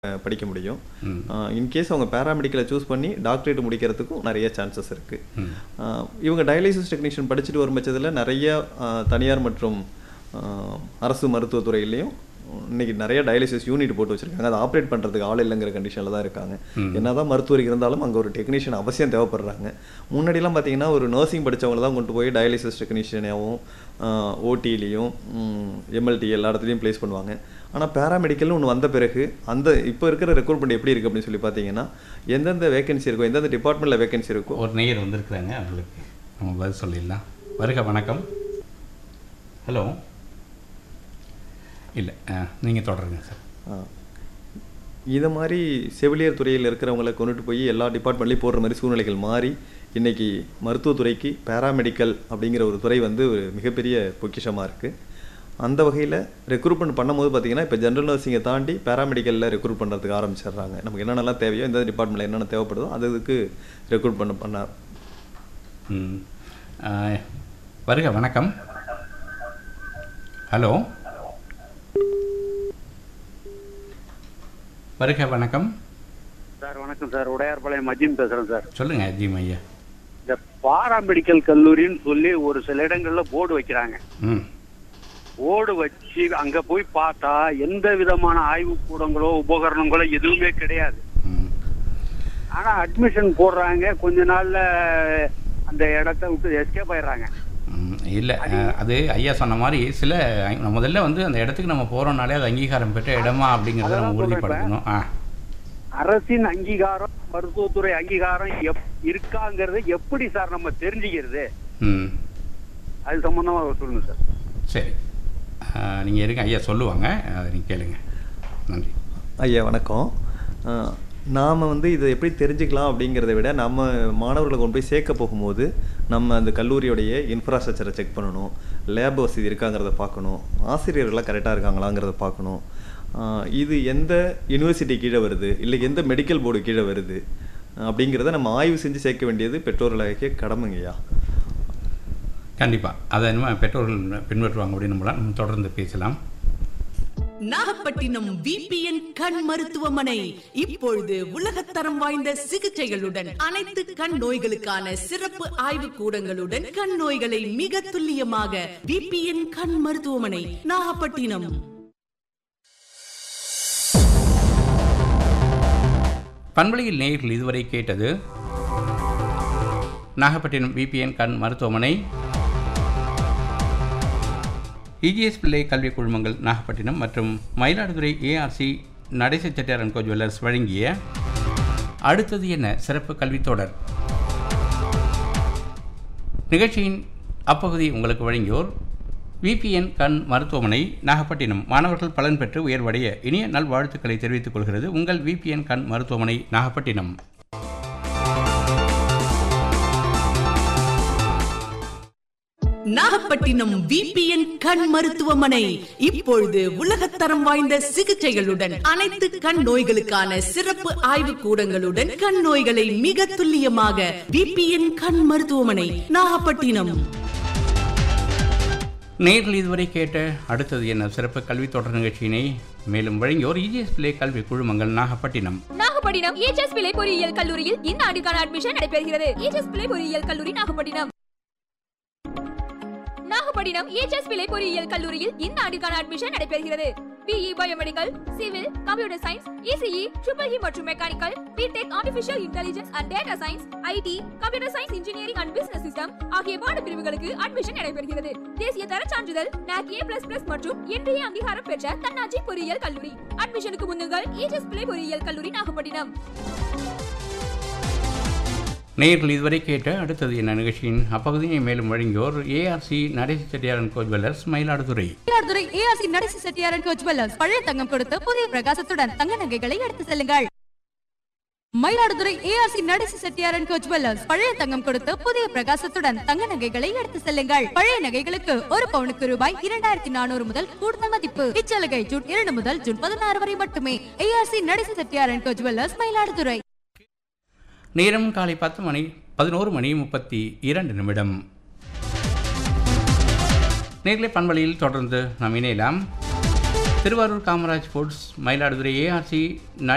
படிக்க முடியும் ம். இன்கேஸ் அவங்க பேராமெடிக்கலை சூஸ் பண்ணி டாக்டரேட் முடிக்கிறதுக்கும் நிறைய சான்சஸ் இருக்குது ம். இவங்க டயாலிசிஸ் டெக்னீஷியன் படிச்சுட்டு வரும் பட்சத்தில் நிறைய ஆஹ், தனியார் மற்றும் ஆஹ், அரசு மருத்துவத்துறையிலையும் இன்னைக்கு நிறைய டயாலிசிஸ் யூனிட் போட்டு வச்சிருக்காங்க அதை ஆப்ரேட் பண்ணுறதுக்கு ஆள் இல்லைங்கிற கண்டிஷனில் தான் இருக்காங்க என்னதான் மருத்துவர் இருந்தாலும் அங்கே ஒரு டெக்னீஷியன் அவசியம் தேவைப்படுறாங்க முன்னாடிலாம் பார்த்தீங்கன்னா ஒரு நர்சிங் படிச்சவங்கள தான் கொண்டு போய் டயாலிசிஸ் டெக்னீஷியனாகவும் ஓடிலையும் எம்எல்டி எல்லா இடத்துலையும் ப்ளேஸ் பண்ணுவாங்க ஆனால் பேராமெடிக்கல்னு ஒன்று வந்த பிறகு அந்த இப்போ இருக்கிற ரெக்ரூட்மெண்ட் எப்படி இருக்குது அப்படின்னு சொல்லி பார்த்தீங்கன்னா எந்தெந்த வேகன்சி இருக்கோ எந்தெந்த டிபார்ட்மெண்ட்டில் வேகன்சி இருக்கோ ஒரு நேயர் வந்திருக்கிறாங்க அவங்களுக்கு நம்ம பதில் சொல்லிடலாம் வருக வணக்கம் ஹலோ இல்லை நீங்கள் தொடருங்க சார் ஆ. இதை மாதிரி செவிலியர் துறையில் இருக்கிறவங்களை கொண்டுட்டு போய் எல்லா டிபார்ட்மெண்ட்லேயும் போடுற மாதிரி சூழ்நிலைகள் மாறி இன்னைக்கு மருத்துவத்துறைக்கு பேராமெடிக்கல் அப்படிங்கிற ஒரு துறை வந்து ஒரு மிகப்பெரிய பொக்கிஷமாக இருக்குது அந்த வகையில் ரெக்ரூட்மெண்ட் பண்ணும்போது பார்த்தீங்கன்னா இப்போ ஜென்ரல் நர்சிங்கை தாண்டி பேராமெடிக்கலில் ரெக்ரூட் பண்ணுறதுக்கு ஆரம்பிச்சிடுறாங்க நமக்கு என்னென்னலாம் தேவையோ எந்த டிபார்ட்மெண்ட்டில் என்னென்ன தேவைப்படுதோ அது இதுக்கு ரெக்ரூட் பண்ண பண்ண ம் ஆ, வருக வணக்கம் ஹலோ வருக வணக்கம் சார் வணக்கம் சார் உடையார்பாளையம் மஜிம் பேசுறேன் சார் சொல்லுங்க அஜீம் ஐயா இந்த பாராமெடிக்கல் கல்லூரின்னு சொல்லி ஒரு சில இடங்கள்ல போர்டு வைக்கிறாங்க ம் போர்டு வச்சு அங்க போய் பார்த்தா எந்த விதமான ஆய்வு கூடங்களோ உபகரணங்களோ எதுவுமே கிடையாது ம் ஆனா அட்மிஷன் போடுறாங்க கொஞ்ச நாள்ல அந்த இடத்த விட்டு எஸ்கேப் ஆயிடுறாங்க ம், இல்ல அஹ், அது ஐயா சொன்ன மாதிரி சில அங்க- முதல்ல வந்து அந்த இடத்துக்கு நம்ம போறோம்னாலே அது அங்கீகாரம் பெற்ற இடமா அப்படிங்கிறத நம்ம அதான் சொல்றேன் உறுதிப்படுத்தணும் ஆ அரசின் அங்கீகாரம் மருத்துவத்துறை அங்கீகாரம் எப்- இருக்காங்கிறது எப்படி சார் நம்ம தெரிஞ்சுக்கிறது ம் அது சம்பந்தமா சொல்லுங்க சார் சரி அஹ், நீங்க இருங்க ஐயா சொல்லுவாங்க அதை நீங்க கேளுங்க நன்றி ஐயா வணக்கம் நாம் வந்து இதை எப்படி தெரிஞ்சுக்கலாம் அப்படிங்கிறத விட நம்ம மாணவர்களை கொண்டு போய் சேர்க்க போகும்போது நம்ம அந்த கல்லூரியோடைய இன்ஃப்ராஸ்ட்ரக்சரை செக் பண்ணணும் லேப் வசதி இருக்காங்கிறத பார்க்கணும் ஆசிரியர்கள்லாம் கரெக்டாக இருக்காங்களாங்கிறத பார்க்கணும் ஆஹ் இது எந்த யூனிவர்சிட்டி கீழே வருது இல்லை எந்த மெடிக்கல் போர்டு கீழே வருது அப்படிங்கிறத நம்ம ஆய்வு செஞ்சு சேர்க்க வேண்டியது பெற்றோர்களாகிய கடமைங்கய்யா கண்டிப்பா அதை நம்ம பெற்றோர்கள் பின்பற்றுவாங்க அப்படின்னு நம்மளாம் நம்ம தொடர்ந்து பேசலாம் நாகப்பட்டினம் விபிஎன் கண் மருத்துவமனை இப்பொழுது உலகத்தரம் வாய்ந்த சிகிச்சைகளுடன் அனைத்து கண் நோய்களுக்கான சிறப்பு ஆய்வு கூடங்களுடன் கண் நோய்களை மிக துல்லியமாக விபிஎன் கண் மருத்துவமனை நாகப்பட்டினம் பண்பலையில் நேயர்கள் இதுவரை கேட்டது நாகப்பட்டினம் விபிஎன் கண் மருத்துவமனை இஜிஎஸ் பிள்ளை கல்விக் குழுமங்கள் நாகப்பட்டினம் மற்றும் Mayiladuthurai ARC Natesa Chettiar and co jewellers வழங்கிய அடுத்தது என்ன சிறப்பு கல்வித் தொடர் நிகழ்ச்சியின் அப்பகுதி உங்களுக்கு வழங்கியோர் விபிஎன் கண் மருத்துவமனை நாகப்பட்டினம் மாணவர்கள் பலன் பெற்று உயர்வடைய இனிய நல்வாழ்த்துக்களை தெரிவித்துக் கொள்கிறது உங்கள் விபிஎன் கண் மருத்துவமனை நாகப்பட்டினம் நாகப்பட்டினம் விபிஎன் கண் மருத்துவமனை இப்பொழுது உலகத்தரம் வாய்ந்த சிகிச்சைகளுடன் அனைத்து கண் நோய்களுக்கான சிறப்பு ஆய்வு கூடங்களுடன் கண் நோய்களை மிக துல்லியமாக விபிஎன் கண் மருத்துவமனை நாகப்பட்டினம் நேரில் இதுவரை கேட்ட அடுத்தது என்ன சிறப்பு கல்வித் தொடர் நிகழ்ச்சியினை மேலும் வழங்கியோர் இஜிஎஸ் பிள்ளை கல்வி குழுமங்கள் நாகப்பட்டினம் நாகப்பட்டினம் ஏஜஸ் பிள்ளை பொறியியல் கல்லூரியில் இந்த ஆண்டுக்கான அட்மிஷன் நடைபெறுகிறது ஏஜஸ் பிள்ளை பொறியியல் கல்லூரி நாகப்பட்டினம் நாகப்பட்டினம் ஏஜஸ் பிள்ளை பொறியியல் கல்லூரியில் இந்த ஆண்டுக்கான அட்மிஷன் நடைபெறுகிறது BE biomedical civil computer science ECE triple E மற்றும் mechanical BTech artificial intelligence and data science IT computer science engineering and business system ஆகிய பாட பிரிவுகளுக்கு அட்மிஷன் நடைபெறுகிறது தேசிய தர சான்றிதழ் NAC A++ மற்றும் இன்றைய அங்கீகாரம் பெற்ற தன்னாட்சி பொறியியல் கல்லூரி அட்மிஷனுக்கு முன்னுங்கள் ஏஜஸ் பிள்ளை பொறியியல் கல்லூரி நாகப்பட்டினம் நேயர்கள் இதுவரை கேட்ட அடுத்தது என்ன நிகழ்ச்சியின் அப்பகுதியை மேலும் வழங்கியோர் ARC Natesa Chettiar and co jewellers Mayiladuthurai Mayiladuthurai ARC Natesa Chettiar and co jewellers பழைய தங்கம் கொடுத்து புதிய பிரகாசத்துடன் தங்க நகைகளை எடுத்து செல்லுங்கள் Mayiladuthurai ARC Natesa Chettiar and co jewellers பழைய தங்கம் கொடுத்து புதிய பிரகாசத்துடன் தங்க நகைகளை எடுத்து செல்லுங்கள் பழைய நகைகளுக்கு ஒரு பவுனுக்கு ரூபாய் இரண்டாயிரத்தி நானூறு முதல் கூடுதல் மதிப்பு இச்சலுகை ஜூன் இரண்டு முதல் ஜூன் பதினாறு வரை மட்டுமே ARC Natesa Chettiar and co jewellers Mayiladuthurai நேரம் காலை பத்து மணி பதினோரு மணி முப்பத்தி இரண்டு நிமிடம் நேர்களை பண்பலையில் தொடர்ந்து நாம் இணையலாம் திருவாரூர் காமராஜ் ஃபுட்ஸ் மயிலாடுதுறை ஏஆர்சி